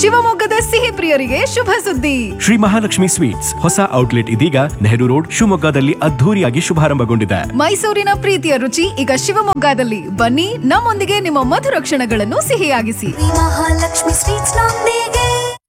ಶಿವಮೊಗ್ಗದ ಸಿಹಿ ಪ್ರಿಯರಿಗೆ ಶುಭ ಸುದ್ದಿ ಶ್ರೀ ಮಹಾಲಕ್ಷ್ಮಿ ಸ್ವೀಟ್ಸ್ ಹೊಸ ಔಟ್ಲೆಟ್ ಇದೀಗ ನೆಹರು ರೋಡ್ ಶಿವಮೊಗ್ಗದಲ್ಲಿ ಅದ್ಧೂರಿಯಾಗಿ ಶುಭಾರಂಭಗೊಂಡಿದೆ ಮೈಸೂರಿನ ಪ್ರೀತಿಯ ರುಚಿ ಈಗ ಶಿವಮೊಗ್ಗದಲ್ಲಿ ಬನ್ನಿ ನಮ್ಮೊಂದಿಗೆ ನಿಮ್ಮ ಮಧುರ ಕ್ಷಣಗಳನ್ನು ಸಿಹಿಯಾಗಿಸಿ ಶ್ರೀ ಮಹಾಲಕ್ಷ್ಮಿ ಸ್ವೀಟ್ಸ್ ನೊಂದಿಗೆ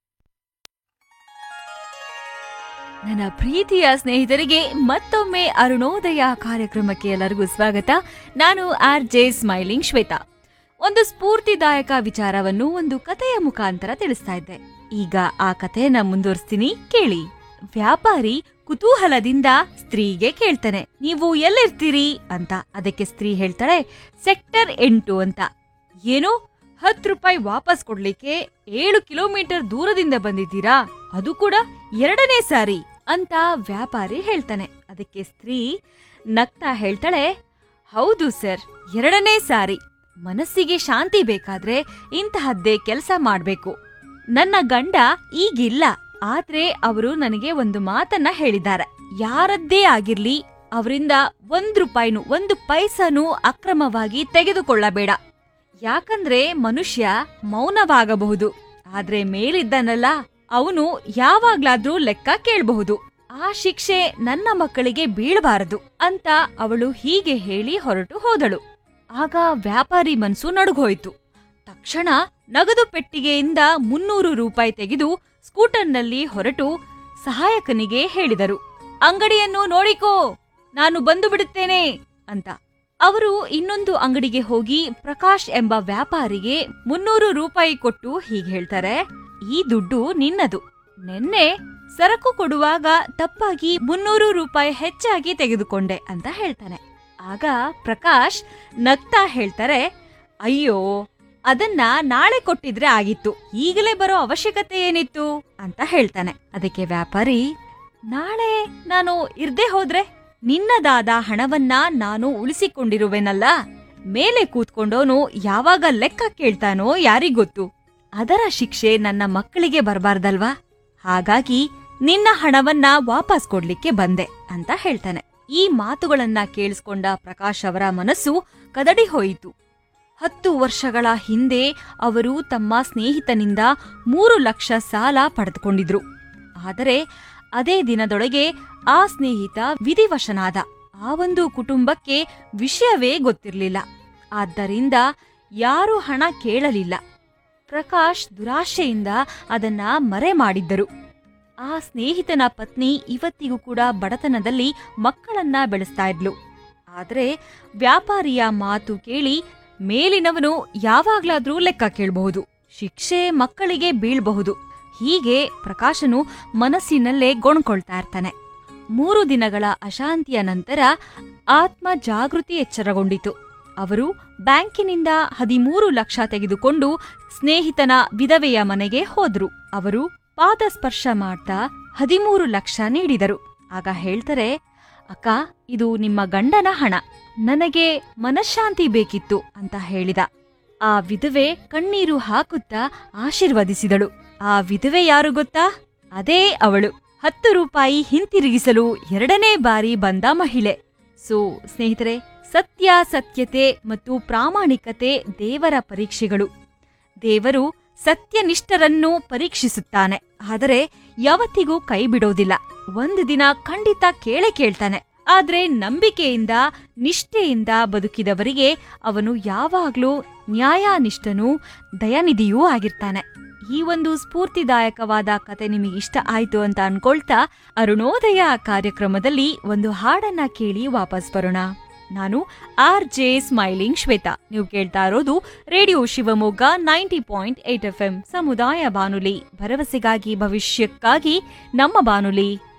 ನನ್ನ ಪ್ರೀತಿಯ ಸ್ನೇಹಿತರಿಗೆ ಮತ್ತೊಮ್ಮೆ ಅರುಣೋದಯ ಕಾರ್ಯಕ್ರಮಕ್ಕೆ ಎಲ್ಲರಿಗೂ ಸ್ವಾಗತ ನಾನು ಆರ್ ಜೆ ಸ್ಮೈಲಿಂಗ್ ಶ್ವೇತಾ ಒಂದು ಸ್ಫೂರ್ತಿದಾಯಕ ವಿಚಾರವನ್ನು ಒಂದು ಕಥೆಯ ಮುಖಾಂತರ ತಿಳಿಸ್ತಾ ಇದ್ದೆ ಈಗ ಆ ಕಥೆಯನ್ನ ಮುಂದುವರಿಸ್ತೀನಿ ಕೇಳಿ ವ್ಯಾಪಾರಿ ಕುತೂಹಲದಿಂದ ಸ್ತ್ರೀಗೆ ಕೇಳ್ತಾನೆ ನೀವು ಎಲ್ಲಿರ್ತೀರಿ ಅಂತ ಅದಕ್ಕೆ ಸ್ತ್ರೀ ಹೇಳ್ತಾಳೆ ಸೆಕ್ಟರ್ ಎಂಟು ಅಂತ ಏನು ಹತ್ತು ರೂಪಾಯಿ ವಾಪಸ್ ಕೊಡ್ಲಿಕ್ಕೆ ಏಳು ಕಿಲೋಮೀಟರ್ ದೂರದಿಂದ ಬಂದಿದ್ದೀರಾ ಅದು ಕೂಡ ಎರಡನೇ ಸಾರಿ ಅಂತ ವ್ಯಾಪಾರಿ ಹೇಳ್ತಾನೆ ಅದಕ್ಕೆ ಸ್ತ್ರೀ ನಗ್ತಾ ಹೇಳ್ತಾಳೆ ಹೌದು ಸರ್ ಎರಡನೇ ಸಾರಿ ಮನಸ್ಸಿಗೆ ಶಾಂತಿ ಬೇಕಾದ್ರೆ ಇಂತಹದ್ದೇ ಕೆಲಸ ಮಾಡ್ಬೇಕು ನನ್ನ ಗಂಡ ಈಗಿಲ್ಲ ಆದ್ರೆ ಅವರು ನನಗೆ ಒಂದು ಮಾತನ್ನ ಹೇಳಿದ್ದಾರೆ ಯಾರದ್ದೇ ಆಗಿರ್ಲಿ ಅವರಿಂದ ಒಂದ್ ರೂಪಾಯಿನು ಒಂದು ಪೈಸನು ಅಕ್ರಮವಾಗಿ ತೆಗೆದುಕೊಳ್ಳಬೇಡ ಯಾಕಂದ್ರೆ ಮನುಷ್ಯ ಮೌನವಾಗಬಹುದು ಆದ್ರೆ ಮೇಲಿದ್ದನಲ್ಲ ಅವನು ಯಾವಾಗ್ಲಾದ್ರೂ ಲೆಕ್ಕ ಕೇಳಬಹುದು ಆ ಶಿಕ್ಷೆ ನನ್ನ ಮಕ್ಕಳಿಗೆ ಬೀಳಬಾರದು ಅಂತ ಅವಳು ಹೀಗೆ ಹೇಳಿ ಹೊರಟು ಹೋದಳು ಆಗ ವ್ಯಾಪಾರಿ ಮನ್ಸು ನಡುಗೋಯ್ತು ತಕ್ಷಣ ನಗದು ಪೆಟ್ಟಿಗೆಯಿಂದ ಮುನ್ನೂರು ರೂಪಾಯಿ ತೆಗೆದು ಸ್ಕೂಟರ್ನಲ್ಲಿ ಹೊರಟು ಸಹಾಯಕನಿಗೆ ಹೇಳಿದರು ಅಂಗಡಿಯನ್ನು ನೋಡಿಕೋ ನಾನು ಬಂದು ಬಿಡುತ್ತೇನೆ ಅಂತ ಅವರು ಇನ್ನೊಂದು ಅಂಗಡಿಗೆ ಹೋಗಿ ಪ್ರಕಾಶ್ ಎಂಬ ವ್ಯಾಪಾರಿಗೆ ಮುನ್ನೂರು ರೂಪಾಯಿ ಕೊಟ್ಟು ಹೀಗೆ ಹೇಳ್ತಾರೆ ಈ ದುಡ್ಡು ನಿನ್ನದು ನಿನ್ನೆ ಸರಕು ಕೊಡುವಾಗ ತಪ್ಪಾಗಿ ಮುನ್ನೂರು ರೂಪಾಯಿ ಹೆಚ್ಚಾಗಿ ತೆಗೆದುಕೊಂಡೆ ಅಂತ ಹೇಳ್ತಾನೆ ಆಗ ಪ್ರಕಾಶ್ ನಗ್ತಾ ಹೇಳ್ತಾರೆ ಅಯ್ಯೋ ಅದನ್ನ ನಾಳೆ ಕೊಟ್ಟಿದ್ರೆ ಆಗಿತ್ತು ಈಗಲೇ ಬರೋ ಅವಶ್ಯಕತೆ ಏನಿತ್ತು ಅಂತ ಹೇಳ್ತಾನೆ ಅದಕ್ಕೆ ವ್ಯಾಪಾರಿ ನಾಳೆ ನಾನು ಇರ್ದೇ ಹೋದ್ರೆ ನಿನ್ನದಾದ ಹಣವನ್ನ ನಾನು ಉಳಿಸಿಕೊಂಡಿರುವೆನಲ್ಲ ಮೇಲೆ ಕೂತ್ಕೊಂಡೋನು ಯಾವಾಗ ಲೆಕ್ಕ ಕೇಳ್ತಾನೋ ಯಾರಿಗೊತ್ತು ಅದರ ಶಿಕ್ಷೆ ನನ್ನ ಮಕ್ಕಳಿಗೆ ಬರಬಾರ್ದಲ್ವಾ ಹಾಗಾಗಿ ನಿನ್ನ ಹಣವನ್ನ ವಾಪಸ್ ಕೊಡ್ಲಿಕ್ಕೆ ಬಂದೆ ಅಂತ ಹೇಳ್ತಾನೆ ಈ ಮಾತುಗಳನ್ನ ಕೇಳಿಸ್ಕೊಂಡ ಪ್ರಕಾಶ್ ಅವರ ಮನಸ್ಸು ಕದಡಿ ಹೋಯಿತು ಹತ್ತು ವರ್ಷಗಳ ಹಿಂದೆ ಅವರು ತಮ್ಮ ಸ್ನೇಹಿತನಿಂದ ಮೂರು ಲಕ್ಷ ಸಾಲ ಪಡೆದುಕೊಂಡಿದ್ರು ಆದರೆ ಅದೇ ದಿನದೊಳಗೆ ಆ ಸ್ನೇಹಿತ ವಿಧಿವಶನಾದ ಆ ಒಂದು ಕುಟುಂಬಕ್ಕೆ ವಿಷಯವೇ ಗೊತ್ತಿರಲಿಲ್ಲ ಆದ್ದರಿಂದ ಯಾರೂ ಹಣ ಕೇಳಲಿಲ್ಲ ಪ್ರಕಾಶ್ ದುರಾಶೆಯಿಂದ ಅದನ್ನ ಮರೆ ಮಾಡಿದ್ದರು ಆ ಸ್ನೇಹಿತನ ಪತ್ನಿ ಇವತ್ತಿಗೂ ಕೂಡ ಬಡತನದಲ್ಲಿ ಮಕ್ಕಳನ್ನ ಬೆಳೆಸ್ತಾ ಇದ್ಲು ಆದ್ರೆ ವ್ಯಾಪಾರಿಯ ಮಾತು ಕೇಳಿ ಮೇಲಿನವನು ಯಾವಾಗ್ಲಾದ್ರೂ ಲೆಕ್ಕ ಕೇಳಬಹುದು ಶಿಕ್ಷೆ ಮಕ್ಕಳಿಗೆ ಬೀಳ್ಬಹುದು ಹೀಗೆ ಪ್ರಕಾಶನು ಮನಸ್ಸಿನಲ್ಲೇ ಗೊಣ್ಕೊಳ್ತಾ ಇರ್ತಾನೆ ಮೂರು ದಿನಗಳ ಅಶಾಂತಿಯ ನಂತರ ಆತ್ಮ ಜಾಗೃತಿ ಎಚ್ಚರಗೊಂಡಿತು ಅವರು ಬ್ಯಾಂಕಿನಿಂದ ಹದಿಮೂರು ಲಕ್ಷ ತೆಗೆದುಕೊಂಡು ಸ್ನೇಹಿತನ ವಿಧವೆಯ ಮನೆಗೆ ಹೋದ್ರು ಅವರು ಪಾದ ಸ್ಪರ್ಶ ಮಾಡ್ತಾ ಹದಿಮೂರು ಲಕ್ಷ ನೀಡಿದರು ಆಗ ಹೇಳ್ತಾರೆ ಅಕ್ಕ ಇದು ನಿಮ್ಮ ಗಂಡನ ಹಣ ನನಗೆ ಮನಃಶಾಂತಿ ಬೇಕಿತ್ತು ಅಂತ ಹೇಳಿದ ಆ ವಿಧವೆ ಕಣ್ಣೀರು ಹಾಕುತ್ತಾ ಆಶೀರ್ವದಿಸಿದಳು ಆ ವಿಧವೆ ಯಾರು ಗೊತ್ತಾ ಅದೇ ಅವಳು ಹತ್ತು ರೂಪಾಯಿ ಹಿಂತಿರುಗಿಸಲು ಎರಡನೇ ಬಾರಿ ಬಂದ ಮಹಿಳೆ ಸೊ ಸ್ನೇಹಿತರೆ ಸತ್ಯಾಸತ್ಯತೆ ಮತ್ತು ಪ್ರಾಮಾಣಿಕತೆ ದೇವರ ಪರೀಕ್ಷೆಗಳು ದೇವರು ಸತ್ಯನಿಷ್ಠರನ್ನು ಪರೀಕ್ಷಿಸುತ್ತಾನೆ ಆದರೆ ಯಾವತ್ತಿಗೂ ಕೈ ಬಿಡೋದಿಲ್ಲ ಒಂದು ದಿನ ಖಂಡಿತ ಕೇಳೇ ಕೇಳ್ತಾನೆ ಆದ್ರೆ ನಂಬಿಕೆಯಿಂದ ನಿಷ್ಠೆಯಿಂದ ಬದುಕಿದವರಿಗೆ ಅವನು ಯಾವಾಗ್ಲೂ ನ್ಯಾಯನಿಷ್ಠನೂ ದಯಾನಿಧಿಯೂ ಆಗಿರ್ತಾನೆ ಈ ಒಂದು ಸ್ಫೂರ್ತಿದಾಯಕವಾದ ಕತೆ ನಿಮಗೆ ಇಷ್ಟ ಆಯ್ತು ಅಂತ ಅನ್ಕೊಳ್ತಾ ಅರುಣೋದಯ ಕಾರ್ಯಕ್ರಮದಲ್ಲಿ ಒಂದು ಹಾಡನ್ನ ಕೇಳಿ ವಾಪಸ್ ಬರೋಣ ನಾನು ಆರ್ ಜೆ ಸ್ಮೈಲಿಂಗ್ ಶ್ವೇತಾ ನೀವು ಕೇಳ್ತಾ ಇರೋದು radio Shivamogga ninety point eight F M ಸಮುದಾಯ ಬಾನುಲಿ ಭರವಸೆಗಾಗಿ ಭವಿಷ್ಯಕ್ಕಾಗಿ ನಮ್ಮ ಬಾನುಲಿ